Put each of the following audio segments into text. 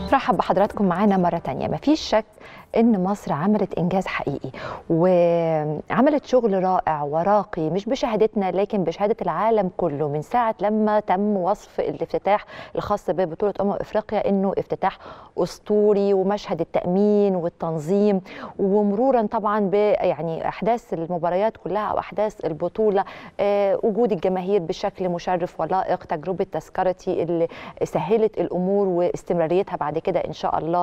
برحب بحضراتكم معانا مرة تانية مفيش شك ان مصر عملت انجاز حقيقي وعملت شغل رائع وراقي مش بشهادتنا لكن بشهاده العالم كله من ساعه لما تم وصف الافتتاح الخاص ببطوله امم افريقيا انه افتتاح اسطوري ومشهد التامين والتنظيم ومرورا طبعا ب يعني احداث المباريات كلها او احداث البطوله آه، وجود الجماهير بشكل مشرف ولائق تجربه تذكرتي اللي سهلت الامور واستمراريتها بعد كده ان شاء الله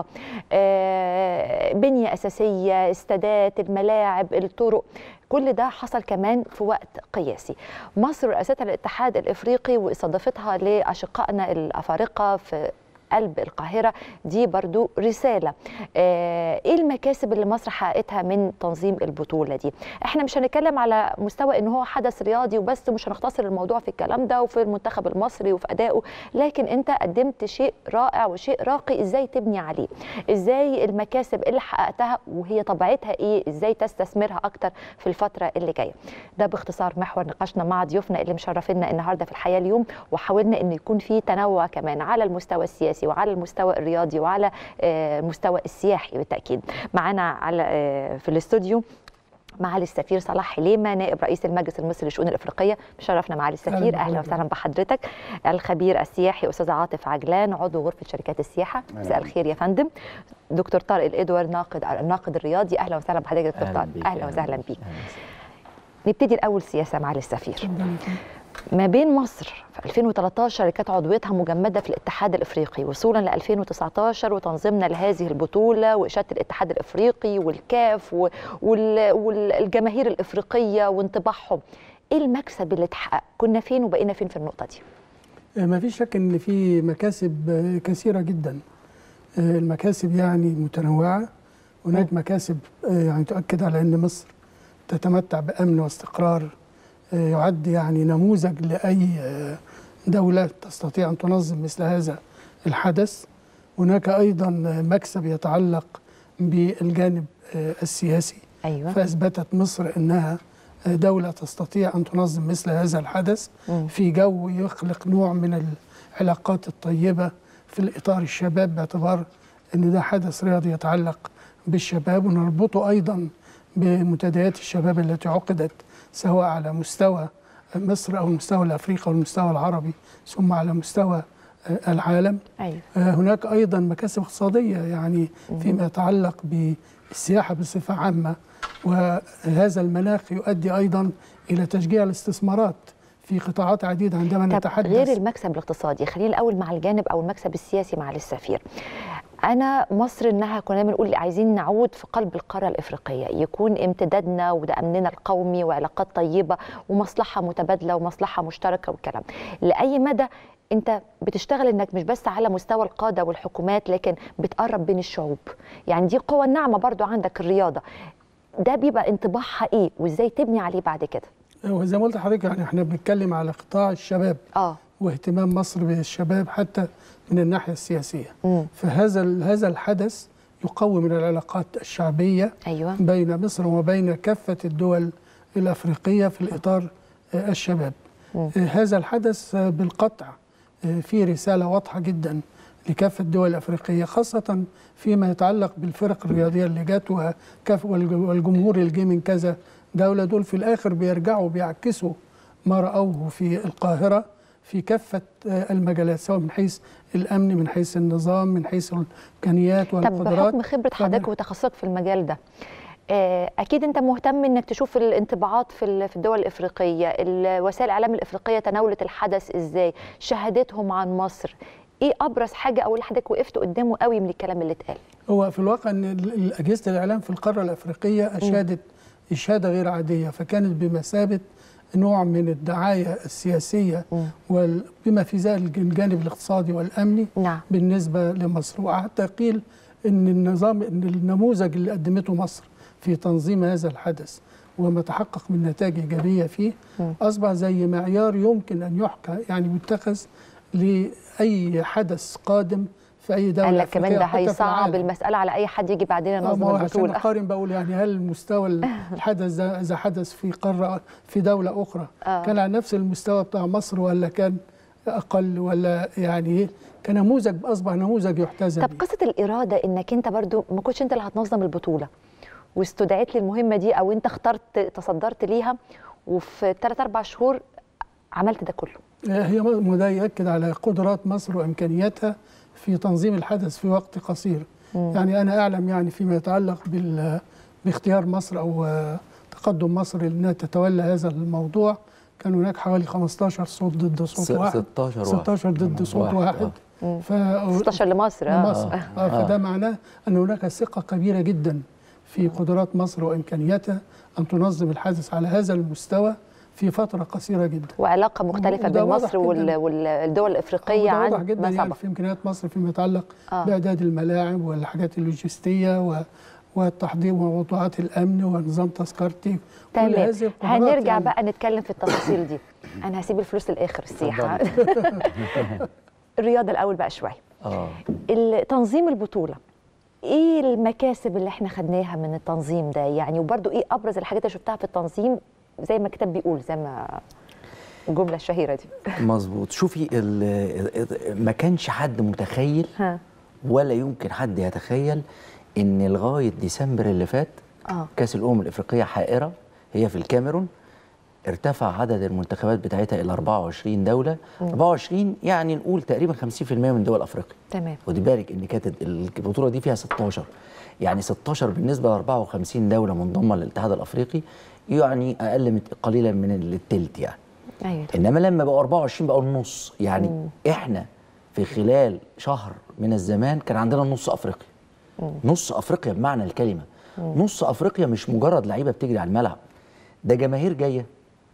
آه، بنيه اساسيه استادات الملاعب الطرق كل ده حصل كمان في وقت قياسي مصر رئاستها للاتحاد الافريقي واستضافتها لاشقائنا الافارقه في قلب القاهرة دي برضو رسالة آه، ايه المكاسب اللي مصر حققتها من تنظيم البطولة دي احنا مش هنتكلم على مستوى ان هو حدث رياضي وبس مش هنختصر الموضوع في الكلام ده وفي المنتخب المصري وفي ادائه لكن انت قدمت شيء رائع وشيء راقي ازاي تبني عليه ازاي المكاسب اللي حققتها وهي طبيعتها ايه ازاي تستثمرها اكتر في الفترة اللي جاية ده باختصار محور نقاشنا مع ضيوفنا اللي مشرفينا النهارده في الحياة اليوم وحاولنا ان يكون في تنوع كمان على المستوى السياسي وعلى المستوى الرياضي وعلى آه، المستوى السياحي بالتاكيد معانا على آه، في الاستوديو معالي السفير صلاح حليمه نائب رئيس المجلس المصري للشؤون الافريقيه مشرفنا معالي السفير أهلاً اهلا بحضرتك. وسهلا بحضرتك الخبير السياحي استاذ عاطف عجلان عضو غرفه شركات السياحه مساء الخير يا فندم دكتور طارق الادوار ناقد الناقد الرياضي اهلا وسهلا بحضرتك يا دكتور طارق اهلا وسهلا بيك نبتدي الاول سياسه معالي السفير ما بين مصر في 2013 اللي كانت عضويتها مجمده في الاتحاد الافريقي وصولا ل 2019 وتنظيمنا لهذه البطوله واشاده الاتحاد الافريقي والكاف و- وال- والجماهير الافريقيه وانطباعهم ايه المكسب اللي اتحقق كنا فين وبقينا فين في النقطه دي ما فيش شك ان في مكاسب آه، كثيره جدا آه، المكاسب يعني متنوعه هناك مكاسب آه، يعني تؤكد على ان مصر تتمتع بامن واستقرار آه، يعد يعني نموذج لاي آه، دوله تستطيع ان تنظم مثل هذا الحدث هناك ايضا مكسب يتعلق بالجانب آه، السياسي ايوه فاثبتت مصر انها دوله تستطيع ان تنظم مثل هذا الحدث مم. في جو يخلق نوع من العلاقات الطيبه في الاطار الشباب باعتبار ان ده حدث رياضي يتعلق بالشباب ونربطه ايضا بمنتديات الشباب التي عقدت سواء على مستوى مصر او المستوى الافريقي او المستوى العربي ثم على مستوى آه، العالم ايوه آه، هناك ايضا مكاسب اقتصاديه يعني فيما يتعلق بالسياحه بصفه عامه وهذا المناخ يؤدي ايضا الى تشجيع الاستثمارات في قطاعات عديده عندما طب نتحدث غير المكسب الاقتصادي خلينا الاول مع الجانب او المكسب السياسي مع السفير انا مصر انها كنا بنقول عايزين نعود في قلب القاره الافريقيه يكون امتدادنا وده امننا القومي وعلاقات طيبه ومصلحه متبادله ومصلحه مشتركه والكلام لاي مدى انت بتشتغل انك مش بس على مستوى القاده والحكومات لكن بتقرب بين الشعوب يعني دي قوه ناعمه برضو عندك الرياضه ده بيبقى انطباعها ايه وازاي تبني عليه بعد كده وزي ما قلت لحضرتك يعني احنا بنتكلم على قطاع الشباب اه واهتمام مصر بالشباب حتى من الناحيه السياسيه امم فهذا ال- هذا الحدث يقوي من العلاقات الشعبيه ايوه بين مصر وبين كافة الدول الأفريقية في الإطار آه، الشباب مم. آه، هذا الحدث آه، بالقطع آه، فيه رسالة واضحة جدا لكافة الدول الأفريقية خاصة فيما يتعلق بالفرق الرياضية اللي جت وكاف- والج- والجمهور اللي جه من كذا دولة دول في الآخر بيرجعوا بيعكسوا ما رأوه في القاهرة في كافة آه، المجالات سواء من حيث الأمن من حيث النظام من حيث الإمكانيات طب والقدرات بحكم خبره فمن- حضرتك وتخصصك في المجال ده آه، اكيد انت مهتم انك تشوف الانطباعات في ال- في الدول الافريقيه ال- وسائل الاعلام الافريقيه تناولت الحدث ازاي شهادتهم عن مصر ايه ابرز حاجه او اللي حضرتك وقفت قدامه قوي من الكلام اللي اتقال هو في الواقع ان ال- ال- اجهزه الاعلام في القاره الافريقيه اشادت اشاده غير عاديه فكانت بمثابه نوع من الدعايه السياسيه مم. وبما في ذلك الجانب الاقتصادي والامني نعم بالنسبه لمصر وحتى قيل ان النظام ان النموذج اللي قدمته مصر في تنظيم هذا الحدث وما تحقق من نتائج ايجابيه فيه مم. اصبح زي معيار يمكن ان يحكى يعني يتخذ لاي حدث قادم في اي دوله قال لك كمان أفريقية ده أو حتى في هيصعب العالم. المساله على اي حد يجي بعدين آه، ما ينظم هو عشان البطوله اقارن بقول يعني هل مستوى الحدث ده اذا حدث في قاره في دوله اخرى آه. كان على نفس المستوى بتاع مصر ولا كان اقل ولا يعني إيه، كنموذج اصبح نموذج يحتذى طب به. قصه الاراده انك انت برضو ما كنتش انت اللي هتنظم البطوله واستدعيت للمهمه دي او انت اخترت تصدرت ليها وفي 3 4 شهور عملت ده كله هي م- ده يؤكد على قدرات مصر وامكانياتها في تنظيم الحدث في وقت قصير يعني انا اعلم يعني فيما يتعلق بال باختيار مصر او آه، تقدم مصر انها تتولى هذا الموضوع كان هناك حوالي 15 صوت ضد صوت س- واحد 16 واحد. 16 ضد صوت واحد، واحد, آه. ف 16 لمصر اه مصر آه. فده معناه ان هناك ثقه كبيره جدا في قدرات مصر وامكانياتها ان تنظم الحدث على هذا المستوى في فتره قصيره جدا وعلاقه مختلفه وده بين واضح مصر وال- جداً. والدول الافريقيه وده واضح عن جدا ما يعني سبق في امكانيات مصر فيما يتعلق آه. باعداد الملاعب والحاجات اللوجستيه و والتحضير وموضوعات الامن ونظام تذكرتي كل تمام هذه القدرات هنرجع يعني بقى نتكلم في التفاصيل دي انا هسيب الفلوس للاخر السياحه الرياضه الاول بقى شويه اه ال- تنظيم البطوله ايه المكاسب اللي احنا خدناها من التنظيم ده يعني وبرده ايه ابرز الحاجات اللي شفتها في التنظيم زي ما الكتاب بيقول زي ما الجمله الشهيره دي مظبوط شوفي ال- ال- ما كانش حد متخيل ها ولا يمكن حد يتخيل ان لغايه ديسمبر اللي فات اه كاس الامم الافريقيه حائره هي في الكاميرون ارتفع عدد المنتخبات بتاعتها الى 24 دوله 24 يعني نقول تقريبا 50% من دول افريقيا تمام خدي بالك ان كانت البطوله دي فيها 16 يعني 16 بالنسبه ل 54 دوله منضمه للاتحاد الافريقي يعني اقل من قليلا من التلت يعني ايوه انما لما بقوا 24 بقوا النص يعني مم. احنا في خلال شهر من الزمان كان عندنا نص افريقيا نص افريقيا بمعنى الكلمه نص افريقيا مش مجرد لعيبه بتجري على الملعب ده جماهير جايه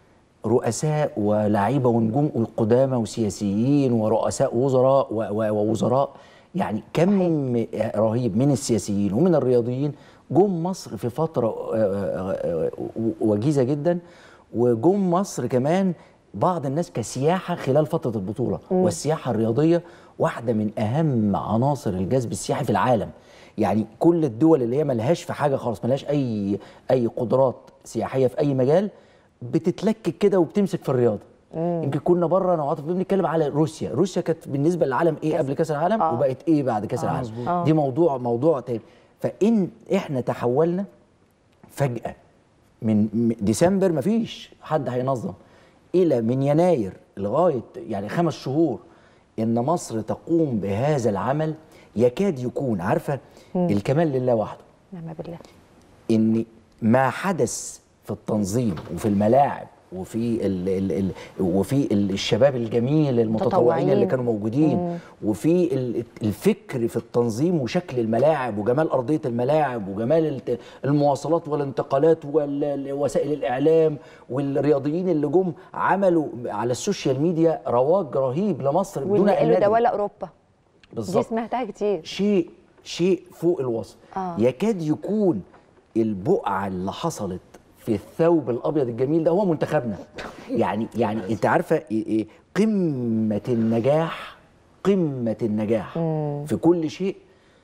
رؤساء ولاعيبه ونجوم قدامى وسياسيين ورؤساء وزراء و- و- ووزراء يعني كم رهيب من السياسيين ومن الرياضيين جم مصر في فتره آه، آه، آه، وجيزه جدا وجم مصر كمان بعض الناس كسياحه خلال فتره البطوله والسياحه الرياضيه واحده من اهم عناصر الجذب السياحي في العالم يعني كل الدول اللي هي ملهاش في حاجه خالص ملهاش اي اي قدرات سياحيه في اي مجال بتتلكك كده وبتمسك في الرياضه يمكن كنا بره انا وعاطف بنتكلم على روسيا روسيا كانت بالنسبه للعالم ايه قبل كاس العالم آه. وبقت ايه بعد كاس العالم آه. دي موضوع موضوع تاني فان احنا تحولنا فجاه من م- ديسمبر مفيش حد هينظم الى من يناير لغايه يعني خمس شهور ان مصر تقوم بهذا العمل يكاد يكون عارفه الكمال لله وحده نعم بالله ان ما حدث في التنظيم وفي الملاعب وفي ال ال ال وفي ال- الشباب الجميل المتطوعين اللي متطوعين. كانوا موجودين وفي ال- الفكر في التنظيم وشكل الملاعب وجمال ارضيه الملاعب وجمال الت- المواصلات والانتقالات ووسائل الاعلام والرياضيين اللي جم عملوا على السوشيال ميديا رواج رهيب لمصر بدون واللي ان قالوا ده ندري. ولا اوروبا دي بالظبط سمعتها كتير شيء شيء فوق الوصف آه. يكاد يكون البقعه اللي حصلت في الثوب الابيض الجميل ده هو منتخبنا يعني يعني انت عارفه إيه- إيه قمه النجاح قمه النجاح في كل شيء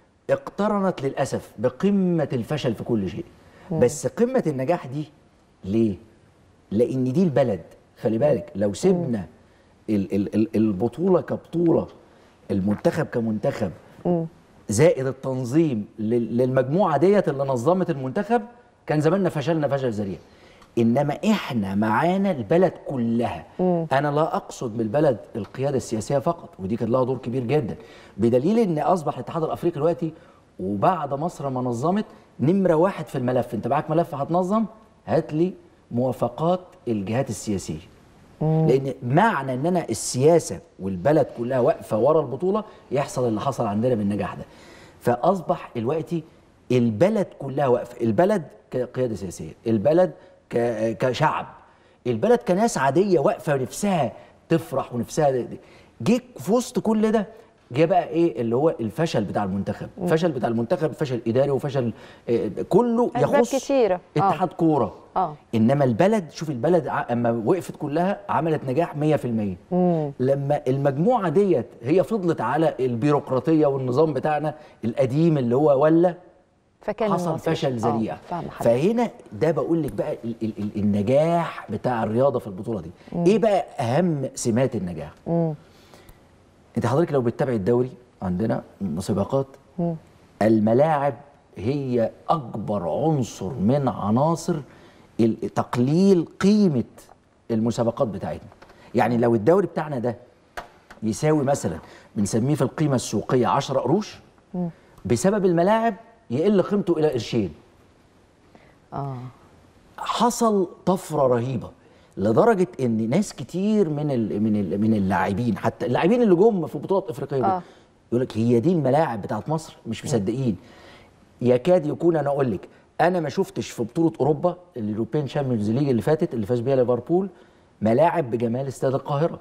اقترنت للاسف بقمه الفشل في كل شيء بس قمه النجاح دي ليه لان دي البلد خلي بالك لو سيبنا ال- ال- ال- البطوله كبطوله المنتخب كمنتخب زائد التنظيم لل- للمجموعه ديت اللي نظمت المنتخب كان زماننا فشلنا فشل ذريع انما احنا معانا البلد كلها انا لا اقصد بالبلد القياده السياسيه فقط ودي كان لها دور كبير جدا بدليل ان اصبح الاتحاد الافريقي دلوقتي وبعد مصر ما نظمت نمره واحد في الملف انت معاك ملف هتنظم هات لي موافقات الجهات السياسيه لان معنى ان انا السياسه والبلد كلها واقفه ورا البطوله يحصل اللي حصل عندنا بالنجاح ده فاصبح دلوقتي البلد كلها واقفه البلد كقياده سياسيه البلد ك- كشعب البلد كناس عاديه واقفه نفسها تفرح ونفسها جه في وسط كل ده جه بقى ايه اللي هو الفشل بتاع المنتخب الفشل بتاع المنتخب فشل اداري وفشل آه، كله أسباب يخص كتيرة. آه. اتحاد كوره آه. انما البلد شوف البلد ع- اما وقفت كلها عملت نجاح 100% لما المجموعه ديت هي فضلت على البيروقراطيه والنظام بتاعنا القديم اللي هو ولا فكان حصل النصيب. فشل آه، ذريع فاهمة حضرتك. فهنا ده بقول لك بقى ال ال ال النجاح بتاع الرياضه في البطوله دي ايه بقى اهم سمات النجاح انت حضرتك لو بتتابع الدوري عندنا مسابقات الملاعب هي اكبر عنصر من عناصر ال- تقليل قيمه المسابقات بتاعتنا يعني لو الدوري بتاعنا ده يساوي مثلا بنسميه في القيمه السوقيه 10 قروش بسبب الملاعب يقل قيمته الى قرشين اه حصل طفره رهيبه لدرجه ان ناس كتير من ال من ال من اللاعبين حتى اللاعبين اللي جم في بطولات افريقيه آه. آه. يقول لك هي دي الملاعب بتاعت مصر مش مصدقين يكاد يكون انا اقول لك انا ما شفتش في بطوله اوروبا اليوروبيان شامبيونز ليج اللي فاتت اللي فاز بيها ليفربول ملاعب بجمال استاد القاهره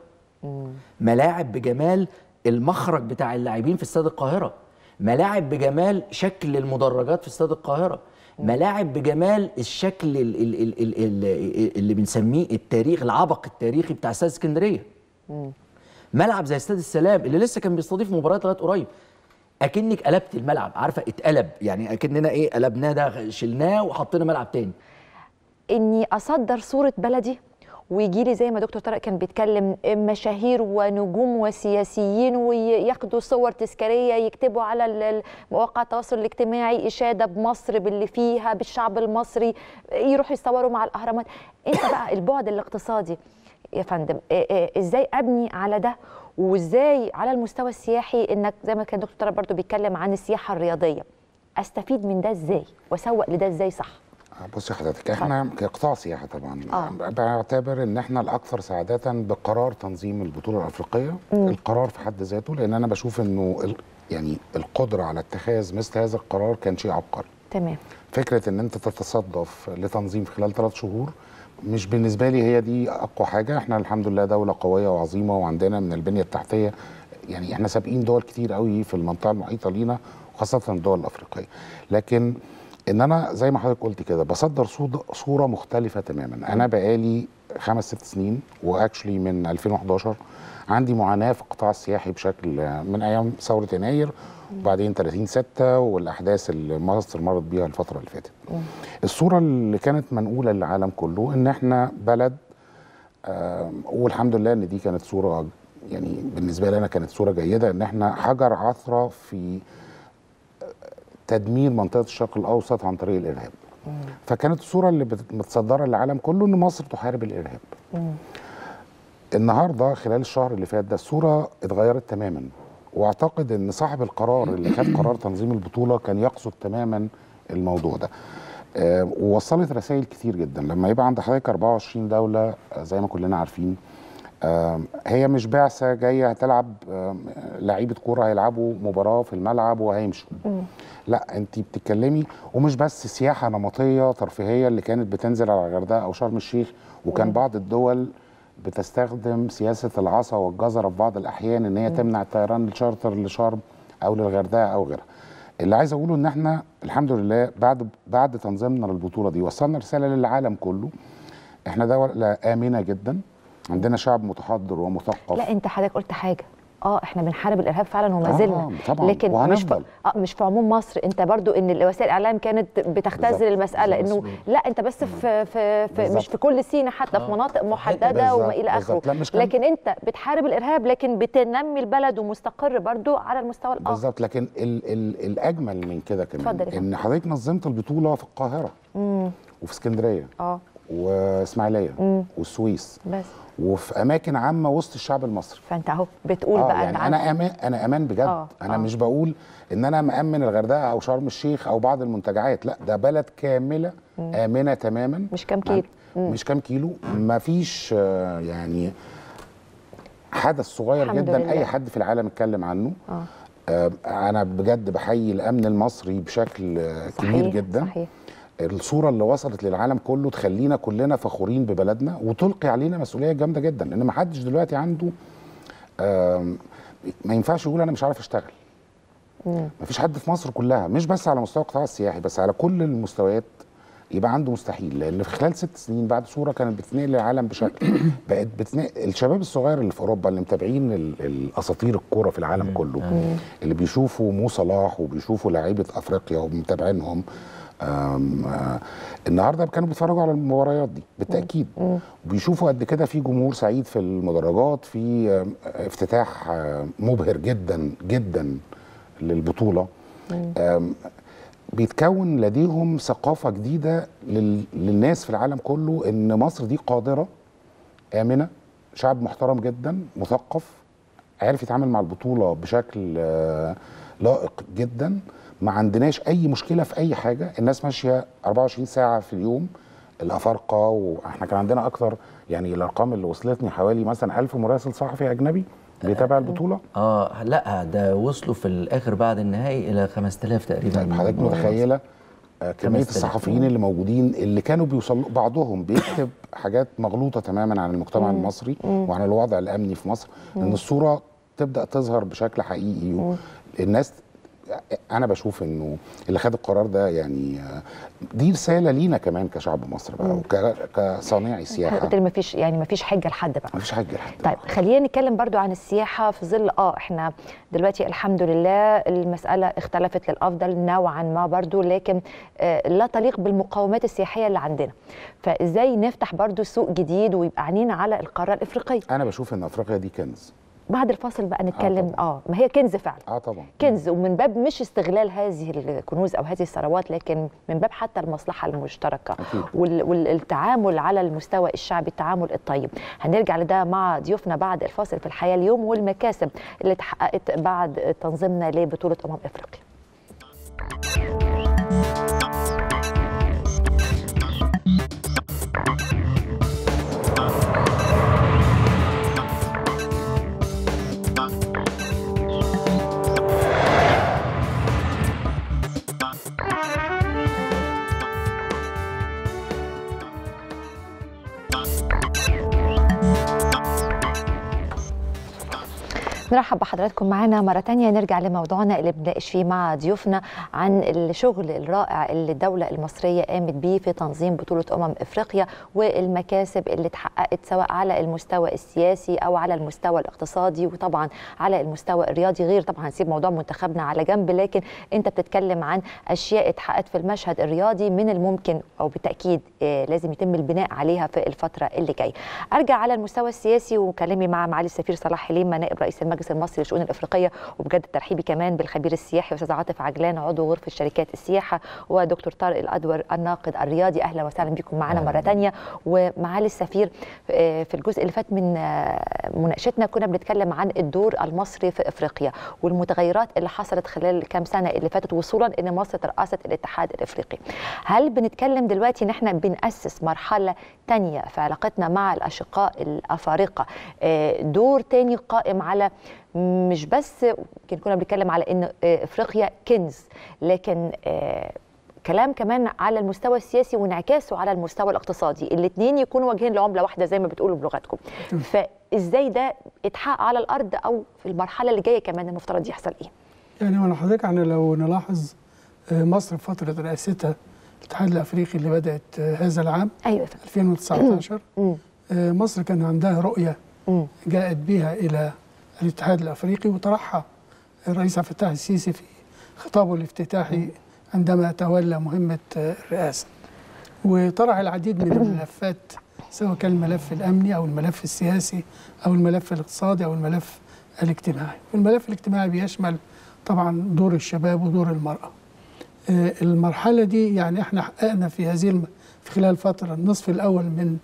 ملاعب بجمال المخرج بتاع اللاعبين في استاد القاهره ملاعب بجمال شكل المدرجات في استاد القاهره ملاعب بجمال الشكل ال- ال- ال- ال- ال- اللي بنسميه التاريخ العبق التاريخي بتاع استاد اسكندريه ملعب زي استاد السلام اللي لسه كان بيستضيف مباريات لغايه قريب اكنك قلبت الملعب عارفه اتقلب يعني اكننا ايه قلبناه ده شلناه وحطينا ملعب تاني اني اصدر صوره بلدي ويجي لي زي ما دكتور طارق كان بيتكلم مشاهير ونجوم وسياسيين وياخدوا صور تذكاريه يكتبوا على ال- ال- مواقع التواصل الاجتماعي اشاده بمصر باللي فيها بالشعب المصري يروحوا يصوروا مع الاهرامات انت بقى البعد الاقتصادي يا فندم إيه إيه ازاي ابني على ده وازاي على المستوى السياحي انك زي ما كان دكتور طارق برضو بيتكلم عن السياحه الرياضيه استفيد من ده ازاي واسوق لده ازاي صح بصي حضرتك احنا كقطاع سياحه طبعا آه. بعتبر ان احنا الاكثر سعاده بقرار تنظيم البطوله الافريقيه القرار في حد ذاته لان انا بشوف انه ال- يعني القدره على اتخاذ مثل هذا القرار كان شيء عبقري تمام فكره ان انت تتصدف لتنظيم خلال ثلاث شهور مش بالنسبه لي هي دي اقوى حاجه احنا الحمد لله دوله قويه وعظيمه وعندنا من البنيه التحتيه يعني احنا سابقين دول كتير قوي في المنطقه المحيطه لينا وخاصه الدول الافريقيه لكن ان انا زي ما حضرتك قلت كده بصدر صود- صوره مختلفه تماما انا بقالي خمس ست سنين واكشلي من 2011 عندي معاناه في القطاع السياحي بشكل من ايام ثوره يناير وبعدين 30 6 والاحداث اللي مصر مرت بيها الفتره اللي فاتت الصوره اللي كانت منقوله للعالم كله ان احنا بلد آم، والحمد لله ان دي كانت صوره يعني بالنسبه لي انا كانت صوره جيده ان احنا حجر عثره في تدمير منطقه الشرق الاوسط عن طريق الارهاب فكانت الصوره اللي بت- متصدره للعالم كله ان مصر تحارب الارهاب النهارده خلال الشهر اللي فات ده الصوره اتغيرت تماما واعتقد ان صاحب القرار اللي خد قرار تنظيم البطوله كان يقصد تماما الموضوع ده آه، ووصلت رسائل كتير جدا لما يبقى عند حضرتك 24 دوله آه، زي ما كلنا عارفين آم، هي مش بعثه جايه هتلعب آم، لعيبه كوره هيلعبوا مباراه في الملعب وهيمشوا لا انت بتتكلمي ومش بس سياحه نمطيه ترفيهيه اللي كانت بتنزل على الغردقه او شرم الشيخ وكان بعض الدول بتستخدم سياسه العصا والجزره في بعض الاحيان ان هي تمنع الطيران الشارتر لشرم او للغردقه او غيرها اللي عايز اقوله ان احنا الحمد لله بعد بعد تنظيمنا للبطوله دي وصلنا رساله للعالم كله احنا دوله امنه جدا عندنا شعب متحضر ومثقف لا انت حضرتك قلت حاجه اه احنا بنحارب الارهاب فعلا وما آه، زلنا طبعاً، لكن مش في وهنفضل. اه مش في عموم مصر انت برضو ان وسائل الاعلام كانت بتختزل بالظبط، المساله بالظبط. انه لا انت بس في في, في مش بالظبط. في كل سينا حتى في مناطق محدده بالظبط، وما الى اخره بالظبط. لا، مش كان- لكن انت بتحارب الارهاب لكن بتنمي البلد ومستقر برضو على المستوى الاخر بالظبط لكن ال ال الاجمل من كده كمان اتفضل يا فندم. ان حضرتك نظمت البطوله في القاهره وفي اسكندريه اه واسماعيليه والسويس بس وفي اماكن عامه وسط الشعب المصري فانت اهو بتقول اه بقى يعني انت انا امان انا امان بجد آه، انا آه. مش بقول ان انا مامن الغردقه او شرم الشيخ او بعض المنتجعات لا ده بلد كامله امنه تماما مش كام كيلو. مش كام كيلو ما فيش آه، يعني حدث صغير الحمد جدا لله. اي حد في العالم اتكلم عنه آه. آه، انا بجد بحيي الامن المصري بشكل آه، كبير صحيح جدا صحيح الصوره اللي وصلت للعالم كله تخلينا كلنا فخورين ببلدنا وتلقي علينا مسؤوليه جامده جدا لان ما حدش دلوقتي عنده آم، ما ينفعش يقول انا مش عارف اشتغل ما فيش حد في مصر كلها مش بس على مستوى القطاع السياحي بس على كل المستويات يبقى عنده مستحيل لان في خلال ست سنين بعد صوره كانت بتنقل العالم بشكل بقت بتنقل الشباب الصغير اللي في اوروبا اللي متابعين ال- الاساطير الكوره في العالم كله اللي بيشوفوا مو صلاح وبيشوفوا لعيبه افريقيا ومتابعينهم آم، آه، النهارده كانوا بيتفرجوا على المباريات دي بالتاكيد بيشوفوا قد كده في جمهور سعيد في المدرجات في آم، افتتاح آم، مبهر جدا جدا للبطوله آم، بيتكون لديهم ثقافه جديده لل- للناس في العالم كله ان مصر دي قادره امنه شعب محترم جدا مثقف عارف يتعامل مع البطوله بشكل آه، لائق جدا ما عندناش اي مشكله في اي حاجه الناس ماشيه 24 ساعه في اليوم الافارقه واحنا كان عندنا اكتر يعني الارقام اللي وصلتني حوالي مثلا 1000 مراسل صحفي اجنبي بيتابع البطوله اه لا ده وصلوا في الاخر بعد النهائي الى 5000 تقريبا طيب حضرتك متخيله آه، كميه 5000. الصحفيين اللي موجودين اللي كانوا بيوصلوا بعضهم بيكتب حاجات مغلوطه تماما عن المجتمع المصري وعن الوضع الامني في مصر ان الصوره تبدا تظهر بشكل حقيقي الناس انا بشوف انه اللي خد القرار ده يعني آه، دي رساله لينا كمان كشعب مصر بقى وك- كصانعي سياحه قلت لي ما فيش يعني ما فيش حجه لحد بقى مفيش حاجه لحد طيب خلينا نتكلم برضو عن السياحة في ظل اه احنا دلوقتي الحمد لله المسألة اختلفت للأفضل نوعا ما برضو لكن آه لا تليق بالمقومات السياحية اللي عندنا فازاي نفتح برضو سوق جديد ويبقى عينينا على القارة الإفريقية انا بشوف ان افريقيا دي كنز بعد الفاصل بقى نتكلم طبعاً. اه ما هي كنز فعلا اه طبعا كنز ومن باب مش استغلال هذه الكنوز او هذه الثروات لكن من باب حتى المصلحه المشتركه أكيد. وال- والتعامل على المستوى الشعبي التعامل الطيب هنرجع لده مع ضيوفنا بعد الفاصل في الحياه اليوم والمكاسب اللي اتحققت بعد تنظيمنا لبطوله امم افريقيا نرحب بحضراتكم معنا مرة تانية نرجع لموضوعنا اللي بنناقش فيه مع ضيوفنا عن الشغل الرائع اللي الدولة المصرية قامت بيه في تنظيم بطولة أمم إفريقيا والمكاسب اللي اتحققت سواء على المستوى السياسي أو على المستوى الاقتصادي وطبعا على المستوى الرياضي غير طبعا هنسيب موضوع منتخبنا على جنب لكن أنت بتتكلم عن أشياء اتحققت في المشهد الرياضي من الممكن أو بالتأكيد آه، لازم يتم البناء عليها في الفترة اللي جاية أرجع على المستوى السياسي وكلامي مع معالي السفير صلاح حليم نائب رئيس المجلس المصري للشؤون الافريقيه وبجد ترحيبي كمان بالخبير السياحي استاذ عاطف عجلان عضو غرفه شركات السياحه ودكتور طارق الادور الناقد الرياضي اهلا وسهلا بكم معنا مره ثانيه ومعالي السفير آه، في الجزء اللي فات من آه، مناقشتنا كنا بنتكلم عن الدور المصري في افريقيا والمتغيرات اللي حصلت خلال الكام سنه اللي فاتت وصولا ان مصر ترأست الاتحاد الافريقي هل بنتكلم دلوقتي ان احنا بنأسس مرحله تانية في علاقتنا مع الاشقاء الافارقه آه، دور تاني قائم على مش بس يمكن كنا بنتكلم على ان آه، افريقيا كنز لكن آه، كلام كمان على المستوى السياسي وانعكاسه على المستوى الاقتصادي الاثنين يكونوا وجهين لعمله واحده زي ما بتقولوا بلغتكم فازاي ده اتحقق على الارض او في المرحله اللي جايه كمان المفترض يحصل ايه يعني وانا حضرتك يعني لو نلاحظ آه، مصر في فتره رئاستها الاتحاد الافريقي اللي بدات آه، هذا العام ايوه يا فندم 2019 مم. آه، مصر كان عندها رؤيه مم. جاءت بها الى الاتحاد الافريقي وطرحها الرئيس عبد الفتاح السيسي في خطابه الافتتاحي عندما تولى مهمه آه، الرئاسه وطرح العديد من الملفات سواء كان الملف الامني او الملف السياسي او الملف الاقتصادي او الملف الاجتماعي والملف الاجتماعي بيشمل طبعا دور الشباب ودور المراه آه، المرحله دي يعني احنا حققنا في هذه الم... في خلال فتره النصف الاول من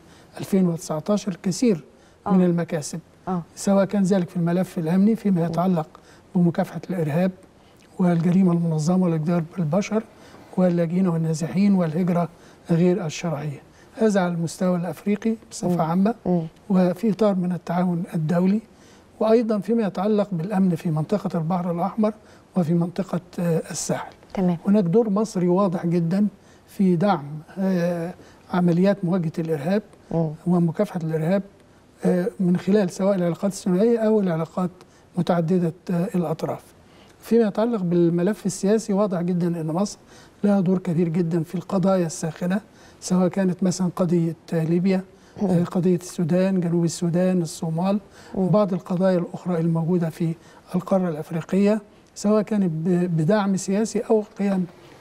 2019 كثير من آه. المكاسب اه سواء كان ذلك في الملف الامني فيما يتعلق بمكافحه الارهاب والجريمه المنظمه والاجدار بالبشر واللاجئين والنازحين والهجره غير الشرعيه. هذا على المستوى الافريقي بصفه عامه مم. وفي اطار من التعاون الدولي وايضا فيما يتعلق بالامن في منطقه البحر الاحمر وفي منطقه آه، الساحل. تمام هناك دور مصري واضح جدا في دعم آه، عمليات مواجهه الارهاب مم. ومكافحه الارهاب آه، من خلال سواء العلاقات الثنائيه او العلاقات متعدده آه، الاطراف. فيما يتعلق بالملف السياسي واضح جدا ان مصر لها دور كبير جدا في القضايا الساخنه سواء كانت مثلا قضيه آه، ليبيا آه، قضيه السودان، جنوب السودان، الصومال وبعض القضايا الاخرى الموجوده في القاره الافريقيه سواء كانت ب- بدعم سياسي او القيام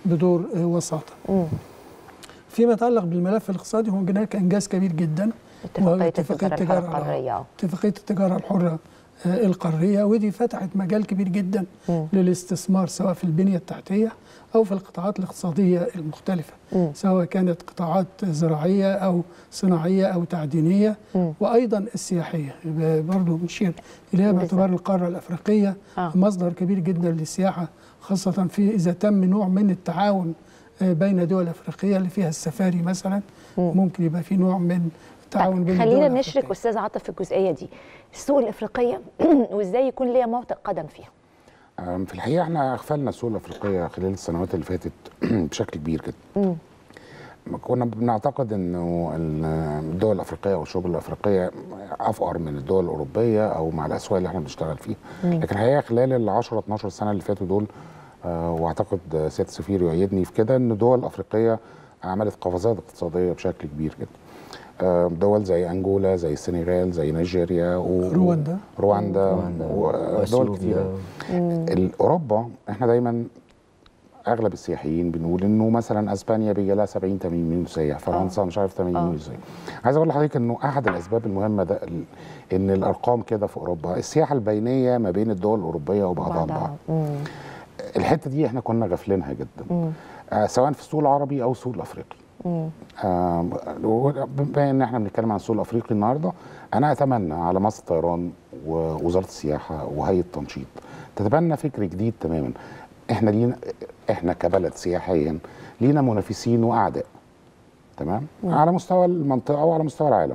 بدور آه، وساطه. مم. فيما يتعلق بالملف الاقتصادي هناك انجاز كبير جدا وهو اتفاقيه التجاره الحره القاريه آه. اتفاقيه التجاره الحره آه، القاريه ودي فتحت مجال كبير جدا مم. للاستثمار سواء في البنيه التحتيه او في القطاعات الاقتصاديه المختلفه مم. سواء كانت قطاعات زراعيه او صناعيه او تعدينيه مم. وايضا السياحيه برضه بنشير اليها باعتبار القاره الافريقيه آه. مصدر كبير جدا للسياحه خاصه في اذا تم نوع من التعاون آه، بين دول افريقيه اللي فيها السفاري مثلا ممكن يبقى في نوع من التعاون بين خلينا الدول نشرك الأفريقية. استاذ عاطف في الجزئيه دي السوق الافريقيه وازاي يكون ليا موطئ قدم فيها أم، في الحقيقه احنا اغفلنا السوق الافريقيه خلال السنوات اللي فاتت بشكل كبير جدا مم. كنا بنعتقد انه الدول الافريقيه او الشعوب الافريقيه افقر من الدول الاوروبيه او مع الاسواق اللي احنا بنشتغل فيها لكن الحقيقه خلال ال 10 12 سنه اللي فاتوا دول آه، واعتقد سياده السفير يؤيدني في كده ان الدول الافريقيه عملت قفزات اقتصاديه بشكل كبير جدا آه، دول زي انجولا زي السنغال زي نيجيريا و- رواندا. رواندا رواندا ودول وأثيوبيا. كتيره ال- اوروبا احنا دايما اغلب السياحيين بنقول انه مثلا اسبانيا بيجي لها 70 80 مليون سياح فرنسا مش عارف 80 آه. مليون سياح عايز اقول لحضرتك انه احد الاسباب المهمه ده ال- ان الارقام كده في اوروبا السياحه البينيه ما بين الدول الاوروبيه وبعضها البعض مم. الحته دي احنا كنا غافلينها جدا آه سواء في السوق العربي او السوق الافريقي مم. آه بما ان احنا بنتكلم عن السوق الافريقي النهارده انا اتمنى على مصر الطيران ووزاره السياحه وهيئه التنشيط تتبنى فكر جديد تماما احنا لينا احنا كبلد سياحيا لينا منافسين واعداء تمام على مستوى المنطقه وعلى مستوى العالم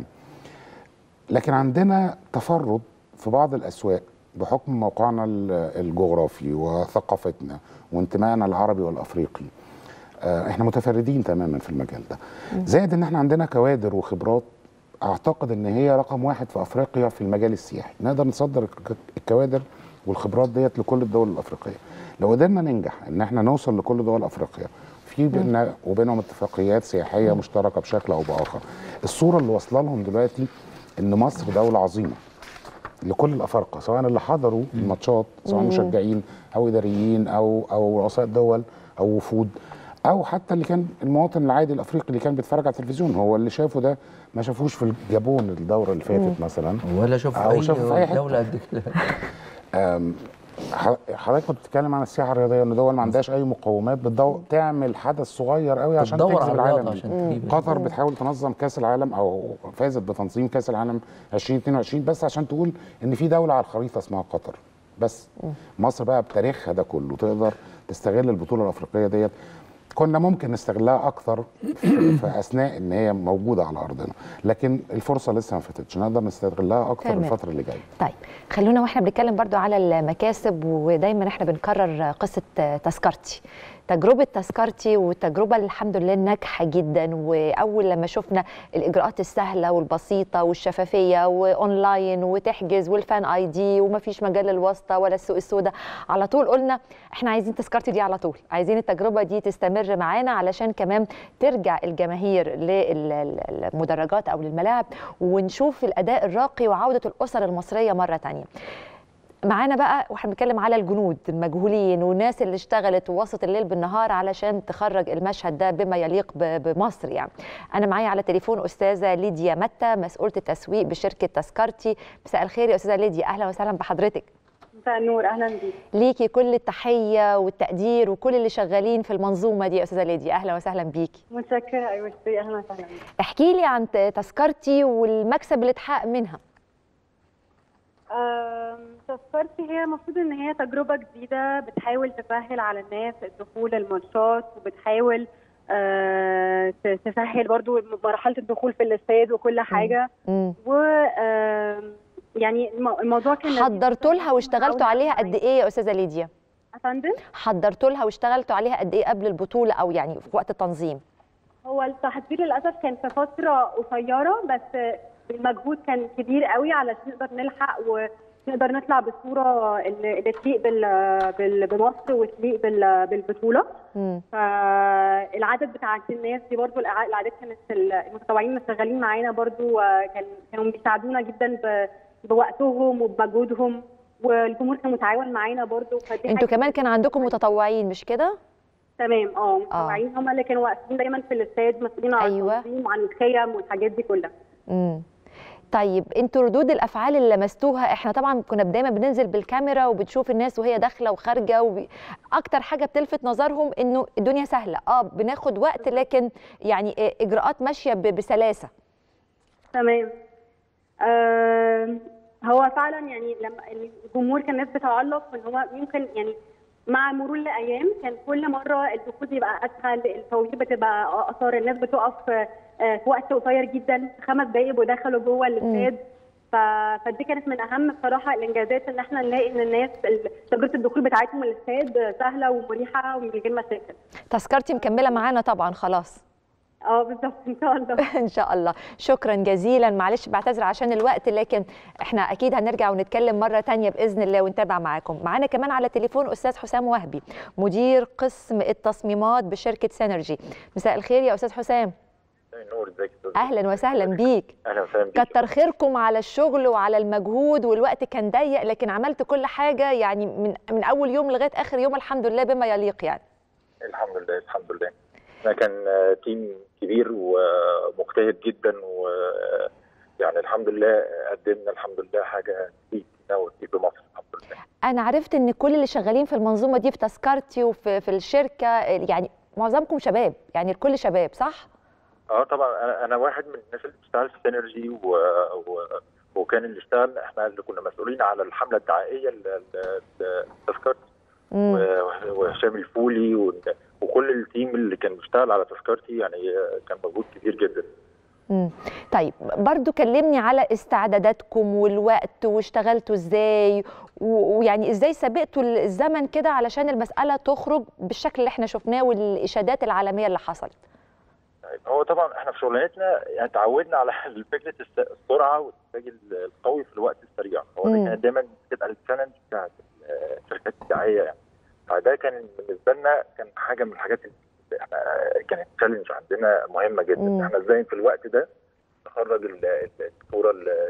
لكن عندنا تفرد في بعض الاسواق بحكم موقعنا ال- الجغرافي وثقافتنا وانتمائنا العربي والافريقي آه، احنا متفردين تماما في المجال ده زائد ان احنا عندنا كوادر وخبرات اعتقد ان هي رقم واحد في افريقيا في المجال السياحي نقدر نصدر الك- الكوادر والخبرات ديت لكل الدول الافريقيه لو قدرنا ننجح ان احنا نوصل لكل دول افريقيا في بيننا وبينهم اتفاقيات سياحيه مشتركه بشكل او باخر الصوره اللي واصله لهم دلوقتي ان مصر دوله عظيمه لكل الافارقه سواء اللي حضروا الماتشات سواء مشجعين او اداريين او او رؤساء دول او وفود او حتى اللي كان المواطن العادي الافريقي اللي كان بيتفرج على التلفزيون هو اللي شافه ده ما شافوش في الجابون الدوره اللي فاتت مثلا ولا شوف أو اي شوف في أي حتة. دوله قد كده أم، ح- حضرتك كنت بتتكلم عن السياحه الرياضيه ان دول ما عندهاش اي مقومات بتدور تعمل حدث صغير قوي عشان بتدور تجذب على الرياضة العالم عشان تجيب قطر بتحاول تنظم كاس العالم او فازت بتنظيم كاس العالم 2022 بس عشان تقول ان في دوله على الخريطه اسمها قطر بس مصر بقى بتاريخها ده كله تقدر تستغل البطوله الافريقيه ديت كنا ممكن نستغلها اكثر في في اثناء ان هي موجوده على ارضنا لكن الفرصه لسه ما فاتتش نقدر نستغلها اكثر تمام. الفتره اللي جايه طيب خلونا واحنا بنتكلم برضو على المكاسب ودايما احنا بنكرر قصه تذكرتي تجربة تذكرتي والتجربة اللي الحمد لله ناجحة جدا وأول لما شفنا الإجراءات السهلة والبسيطة والشفافية وأونلاين وتحجز والفان اي دي ومفيش مجال للواسطة ولا السوق السوداء على طول قلنا احنا عايزين تذكرتي دي على طول عايزين التجربة دي تستمر معانا علشان كمان ترجع الجماهير للمدرجات أو للملاعب ونشوف الأداء الراقي وعودة الأسر المصرية مرة تانية معانا بقى واحنا بنتكلم على الجنود المجهولين والناس اللي اشتغلت ووسط الليل بالنهار علشان تخرج المشهد ده بما يليق ب- بمصر يعني انا معايا على تليفون استاذه ليديا متى مسؤوله التسويق بشركه تذكرتي مساء الخير يا استاذه ليديا اهلا وسهلا بحضرتك مساء النور اهلا بيك ليكي كل التحيه والتقدير وكل اللي شغالين في المنظومه دي يا استاذه ليديا اهلا وسهلا بيكي متشكره ايوه ميرسي اهلا وسهلا بيك احكي لي عن ت- تذكرتي والمكسب اللي اتحقق منها آم، تذكرتي هي المفروض ان هي تجربه جديده بتحاول تسهل على الناس الدخول الماتشات وبتحاول آه، ت- تسهل برضو مرحله الدخول في الاستاد وكل حاجه مم. و آم، يعني الم- الموضوع كان لذيذ. حضرتوا لها واشتغلتوا عليها قد ايه يا استاذه ليديا يا فندم حضرتوا لها واشتغلتوا عليها قد ايه قبل البطوله او يعني في وقت التنظيم هو التحضير للاسف كان في فتره قصيره بس المجهود كان كبير قوي علشان نقدر نلحق ونقدر نطلع بالصوره اللي اللي تليق بال- بال- بمصر وتليق بال- بالبطوله مم. فالعدد بتاع الناس دي برضو الأع- الاعداد كانت المتطوعين اللي شغالين معانا برضو آه، كان كانوا بيساعدونا جدا ب- بوقتهم وبمجهودهم والجمهور كان متعاون معانا برضو فدي انتوا حاجة كمان كان عندكم متطوعين مش كده؟ تمام اه متابعين هم اللي كانوا واقفين دايما في الاستاد مسؤولين عن أيوة. التنظيم وعن الخيم والحاجات دي كلها امم طيب انتوا ردود الافعال اللي لمستوها احنا طبعا كنا دايما بننزل بالكاميرا وبتشوف الناس وهي داخله وخارجه وبي... اكتر حاجه بتلفت نظرهم انه الدنيا سهله اه بناخد وقت لكن يعني اه، اجراءات ماشيه ب- بسلاسه تمام آه هو فعلا يعني لما الجمهور كان الناس بتعلق ان هو يمكن يعني مع مرور الايام كان كل مره الدخول بيبقى اسهل الفوازير بتبقى اقصر الناس بتقف آه، في وقت قصير جدا خمس دقائق ودخلوا جوه الاستاد ف- فدي كانت من اهم بصراحه الانجازات ان احنا نلاقي ان الناس ال- تجربه الدخول بتاعتهم الاستاد سهله ومريحه ومن غير مشاكل. تذكرتي مكمله معانا طبعا خلاص اه بالظبط ان شاء الله. ان شاء الله شكرا جزيلا معلش بعتذر عشان الوقت لكن احنا اكيد هنرجع ونتكلم مره تانية باذن الله ونتابع معاكم معانا كمان على تليفون استاذ حسام وهبي مدير قسم التصميمات بشركه سينرجي مساء الخير يا استاذ حسام نور ازيك يا أستاذ؟ اهلا وسهلا بيك اهلا وسهلا بيك كتر خيركم على الشغل وعلى المجهود والوقت كان ضيق لكن عملت كل حاجه يعني من من اول يوم لغايه اخر يوم الحمد لله بما يليق يعني الحمد لله الحمد لله احنا كان آه، تيم كبير ومجتهد جدا و يعني الحمد لله قدمنا الحمد لله حاجه تفيد وتفيد بمصر الحمد لله انا عرفت ان كل اللي شغالين في المنظومه دي في تذكرتي وفي في الشركه يعني معظمكم شباب يعني الكل شباب صح اه طبعا انا انا واحد من الناس اللي بتشتغل في سينرجي و... و... وكان اللي اشتغل احنا اللي كنا مسؤولين على الحمله الدعائيه لتذكرتي مم. و- وهشام الفولي و... وكل التيم اللي كان بيشتغل على تذكرتي يعني كان مجهود كبير جدا مم. طيب برضو كلمني على استعداداتكم والوقت واشتغلتوا ازاي و- ويعني ازاي سبقتوا الزمن كده علشان المسألة تخرج بالشكل اللي احنا شفناه والإشادات العالمية اللي حصلت طيب هو طبعا احنا في شغلانتنا يعني تعودنا على فكره الس- السرعه والانتاج القوي في الوقت السريع هو مم. ده كانت دايما بتبقى التشالنج بتاعت الشركات الدعائيه يعني فده كان بالنسبه لنا كان حاجه من الحاجات اللي احنا كانت تشالنج عندنا مهمه جدا مم. احنا ازاي في الوقت ده نخرج ال- ال- الصوره ال-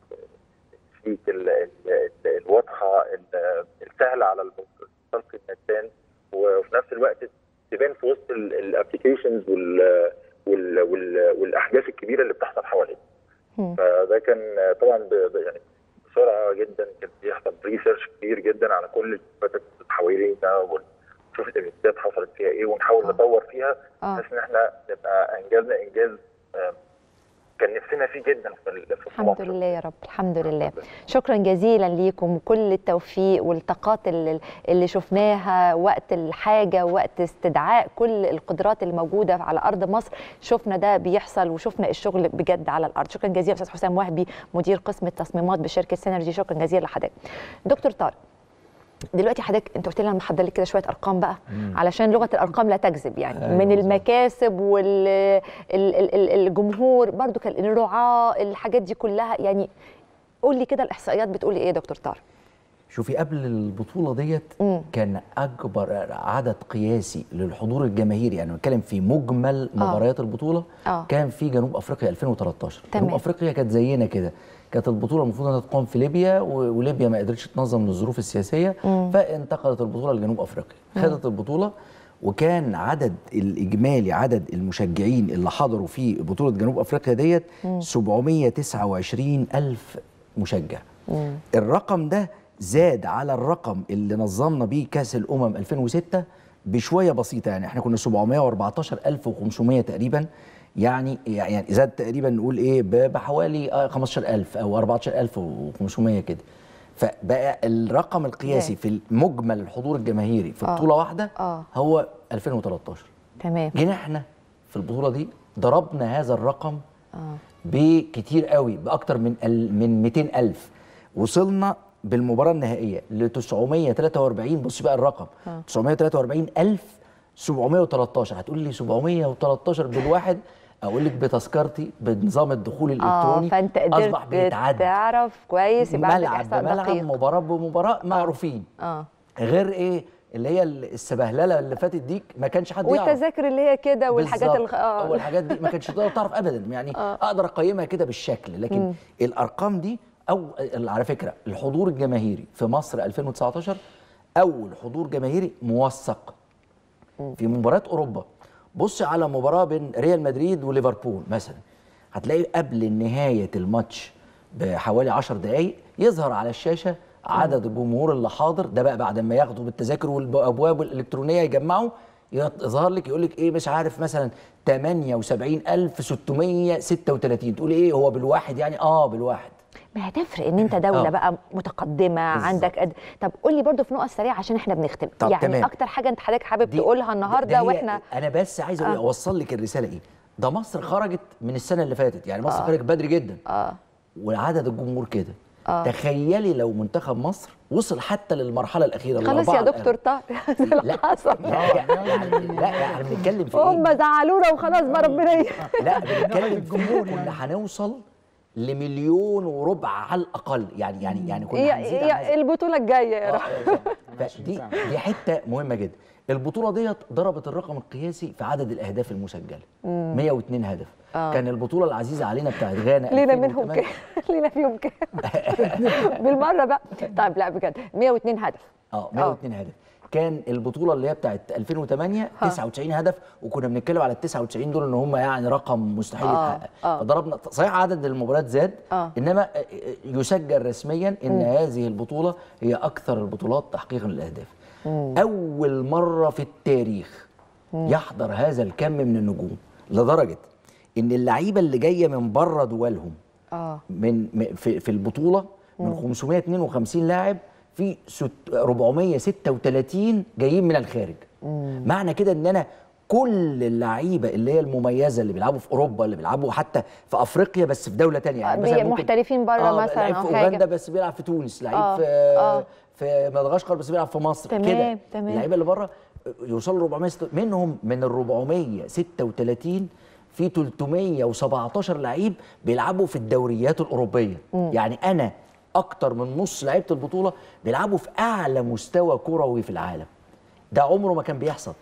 الشيك ال- ال- ال- الواضحه ال- السهله على المستلقي الانسان وفي نفس الوقت تبان في وسط الابلكيشنز وال وال وال والاحداث الكبيره اللي بتحصل حوالينا مم. فده كان طبعا ب- ب- يعني بسرعه جدا كان بيحصل ريسيرش كبير جدا على كل الفتات حوالينا ونشوف الايفنتات حصلت فيها ايه ونحاول آه. نطور فيها اه بحيث ان احنا نبقى انجزنا انجاز آه، كان نفسنا فيه جدا في ال- في الحمد مصر. لله يا رب الحمد لله شكرا جزيلا ليكم وكل التوفيق والطاقات اللي, اللي شفناها وقت الحاجة وقت استدعاء كل القدرات الموجودة على أرض مصر شفنا ده بيحصل وشفنا الشغل بجد على الأرض شكرا جزيلا أستاذ حسام وهبي مدير قسم التصميمات بشركة سينرجي شكرا جزيلا لحضرتك دكتور طارق دلوقتي حضرتك انت قلت لي انا محضر لك كده شويه ارقام بقى علشان لغه الارقام لا تكذب يعني أيوة من بالظبط. المكاسب والجمهور برضو كان الرعاه الحاجات دي كلها يعني قول لي كده الاحصائيات بتقول ايه يا دكتور طارق شوفي قبل البطولة ديت مم. كان أكبر عدد قياسي للحضور الجماهيري يعني بنتكلم في مجمل مباريات البطولة آه. كان في جنوب أفريقيا 2013 تمام. جنوب أفريقيا كانت زينا كده كانت البطولة المفروض أنها تقام في ليبيا و- وليبيا ما قدرتش تنظم للظروف السياسية فانتقلت البطولة لجنوب أفريقيا خدت البطولة وكان عدد الإجمالي عدد المشجعين اللي حضروا في بطولة جنوب أفريقيا ديت 729 ألف مشجع الرقم ده زاد على الرقم اللي نظمنا بيه كاس الامم 2006 بشويه بسيطه يعني احنا كنا 714500 تقريبا يعني يعني زاد تقريبا نقول ايه ب- بحوالي آه 15000 او 14500 كده فبقى الرقم القياسي في مجمل الحضور الجماهيري في آه. بطوله واحده آه. هو 2013 تمام جينا احنا في البطوله دي ضربنا هذا الرقم اه بكتير قوي باكتر من ال- من 200 الف وصلنا بالمباراه النهائيه ل 943 بص بقى الرقم 943 الف 713 هتقول لي 713 بالواحد اقول لك بتذكرتي بنظام الدخول اه الالكتروني فانت اصبح قدرت بيتعدى تعرف كويس يبقى عندك ملعب احصاء بملعب دقيق مباراه بمباراه معروفين اه غير ايه اللي هي السبهلله اللي فاتت دي ما كانش حد يعرف والتذاكر اللي هي كده والحاجات بالظبط. الخ... اه والحاجات دي ما كانتش تقدر تعرف ابدا يعني آه. اقدر اقيمها كده بالشكل لكن مم. الارقام دي او على فكره الحضور الجماهيري في مصر 2019 اول حضور جماهيري موثق في مباريات اوروبا بص على مباراه بين ريال مدريد وليفربول مثلا هتلاقي قبل نهايه الماتش بحوالي 10 دقائق يظهر على الشاشه عدد الجمهور اللي حاضر ده بقى بعد ما ياخدوا بالتذاكر والابواب الالكترونيه يجمعوا يظهر لك يقول لك ايه مش عارف مثلا 78636 تقول ايه هو بالواحد يعني اه بالواحد ما هتفرق ان انت دوله آه. بقى متقدمه بالظبط. عندك قد... طب قول لي برضو في نقط سريعه عشان احنا بنختم طب يعني تمام. اكتر حاجه انت حضرتك حابب دي- تقولها ده النهارده هي- واحنا انا بس عايز اقول آه. اوصل لك الرساله ايه ده مصر خرجت من السنه اللي فاتت يعني مصر آه. خرجت بدري جدا اه وعدد الجمهور كده آه. تخيلي لو منتخب مصر وصل حتى للمرحله الاخيره خلاص الأربعة يا دكتور الأخيرة. طارق ده اللي لا حصل لا يعني لا يعني بنتكلم في هم ايه زعلونا وخلاص بقى ربنا ي- لا بنتكلم في إيه؟ كنا هنوصل لمليون وربع على الاقل يعني يعني يعني كنا هي هنزيد عن هذا. هي البطوله الجايه يا آه، رب فدي دي حته مهمه جدا البطوله ديت ضربت الرقم القياسي في عدد الاهداف المسجله 102 هدف آه. كان البطوله العزيزه علينا بتاعت غانا لينا منهم 2008. كام لينا فيهم كام بالمره بقى طيب لا بجد 102 هدف اه 102 هدف كان البطوله اللي هي بتاعت 2008 99 هدف وكنا بنتكلم على ال 99 دول ان هم يعني رقم مستحيل آه، يتحقق آه. فضربنا صحيح عدد المباريات زاد آه. انما آه، آه، يسجل رسميا ان هذه البطوله هي اكثر البطولات تحقيقا للاهداف اول مره في التاريخ يحضر هذا الكم من النجوم لدرجه ان اللعيبه اللي جايه من بره دولهم اه من م- في في البطوله من 552 لاعب في ست- 436 جايين من الخارج معنى كده ان انا كل اللعيبه اللي هي المميزه اللي بيلعبوا في اوروبا اللي بيلعبوا حتى في افريقيا بس في دوله تانية آه، مثلاً بي- ممكن- محترفين بره آه مثلاً لعيب أو في حاجة. اوغندا بس بيلعب في تونس لعيب آه، في آه. في مدغشقر بس بيلعب في مصر تمام، كده تمام. اللعيبه اللي بره يوصلوا 400 منهم من ال 436 في 317 لعيب بيلعبوا في الدوريات الاوروبيه يعني انا اكتر من نص لعيبه البطوله بيلعبوا في اعلى مستوى كروي في العالم ده عمره ما كان بيحصل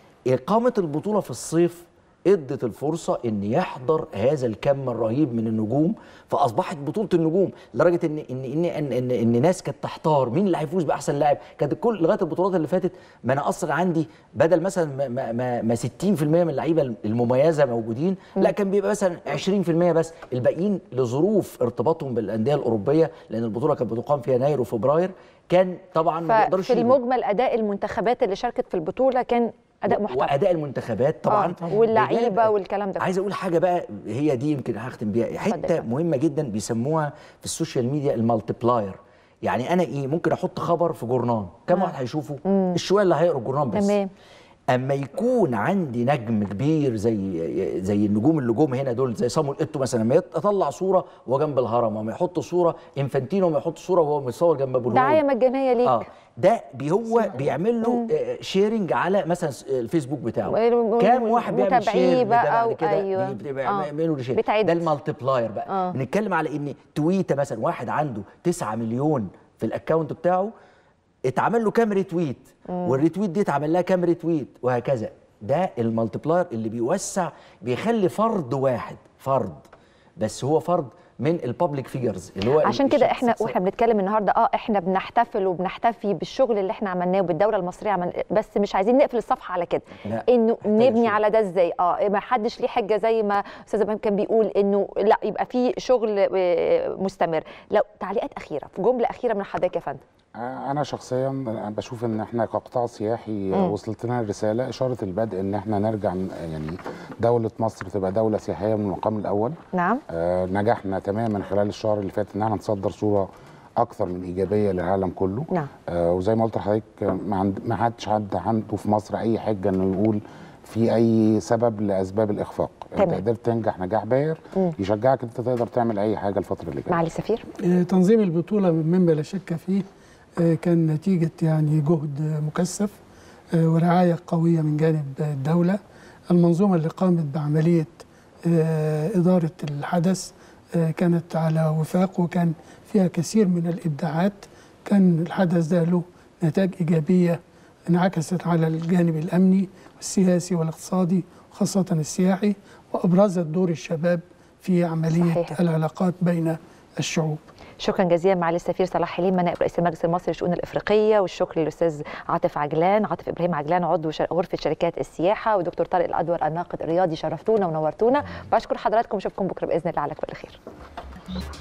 إقامة البطولة في الصيف ادت الفرصة ان يحضر هذا الكم الرهيب من النجوم فاصبحت بطولة النجوم لدرجة ان ان ان ان, إن, إن ناس كانت تحتار مين اللي هيفوز باحسن لاعب كانت الكل لغاية البطولات اللي فاتت ما انا اصلا عندي بدل مثلا ما, ما, ما, ما 60% من اللعيبة المميزة موجودين لا كان بيبقى مثلا 20% بس الباقيين لظروف ارتباطهم بالاندية الاوروبية لان البطولة كانت بتقام في يناير وفبراير كان طبعا ما بيقدرش ففي يجوا. المجمل اداء المنتخبات اللي شاركت في البطوله كان اداء محترم واداء المنتخبات طبعا آه، واللعيبه بجانب- والكلام ده عايز اقول حاجه بقى هي دي يمكن هختم بيها حته اتفضل. مهمه جدا بيسموها في السوشيال ميديا المالتيبلاير يعني انا ايه ممكن احط خبر في جورنال كم واحد هيشوفه الشويه اللي هيقروا الجورنال بس تمام. اما يكون عندي نجم كبير زي زي النجوم اللي جم هنا دول زي صامويل ايتو مثلا لما يطلع صوره وهو جنب الهرم وما يحط صوره انفانتينو وما يحط صوره وهو متصور جنب ابو الهول. دعايه مجانيه ليك اه ده بي هو بيعمل له شيرنج على مثلا س- الفيسبوك بتاعه و- كام واحد بيعمل متابعيه شير بقى بعد أو كده أيوة. بي- آه. بيعملوا له شير بتعد. ده المالتيبلاير بقى آه. بنتكلم على ان تويته مثلا واحد عنده 9 مليون في الاكونت بتاعه اتعمل له كام ريتويت والريتويت دي اتعمل لها كام ريتويت وهكذا ده المالتيبلاير اللي بيوسع بيخلي فرد واحد فرد بس هو فرد من البابليك فيجرز اللي هو عشان كده احنا الشخص- واحنا بنتكلم النهارده اه احنا بنحتفل وبنحتفي بالشغل اللي احنا عملناه وبالدوله المصريه عمل بس مش عايزين نقفل الصفحه على كده لا، انه محتاجة نبني شغل. على ده ازاي اه ما حدش ليه حجه زي ما استاذ ابراهيم كان بيقول انه لا يبقى في شغل آه، مستمر لو تعليقات اخيره في جمله اخيره من حضرتك يا فندم انا شخصيا أنا بشوف ان احنا كقطاع سياحي وصلت لنا الرساله اشاره البدء ان احنا نرجع ن- يعني دوله مصر تبقى دوله سياحيه من المقام الاول نعم آه، نجحنا تماما خلال الشهر اللي فات ان احنا نصدر صوره اكثر من ايجابيه للعالم كله نعم. آه وزي ما قلت لحضرتك آه، ما عند ما حدش حد عنده في مصر اي حجه انه يقول في اي سبب لاسباب الاخفاق انت تمام. قدرت تنجح نجاح باهر يشجعك انت تقدر تعمل اي حاجه الفتره اللي جايه معالي السفير آه، تنظيم البطولة مما لا شك فيه آه، كان نتيجة يعني جهد آه، مكثف آه، ورعاية قوية من جانب آه، الدولة المنظومة اللي قامت بعملية آه، إدارة الحدث آه، كانت على وفاق وكان فيها كثير من الإبداعات كان الحدث ده له نتائج إيجابية انعكست على الجانب الأمني والسياسي والاقتصادي خاصة السياحي وأبرزت دور الشباب في عملية صحيح. العلاقات بين الشعوب شكرا جزيلا معالي السفير صلاح حليم نائب رئيس المجلس المصري للشؤون الافريقيه والشكر للاستاذ عاطف عجلان عاطف ابراهيم عجلان عضو شر- غرفه شركات السياحه ودكتور طارق الادور الناقد الرياضي شرفتونا ونورتونا بشكر حضراتكم اشوفكم بكره باذن الله على كل خير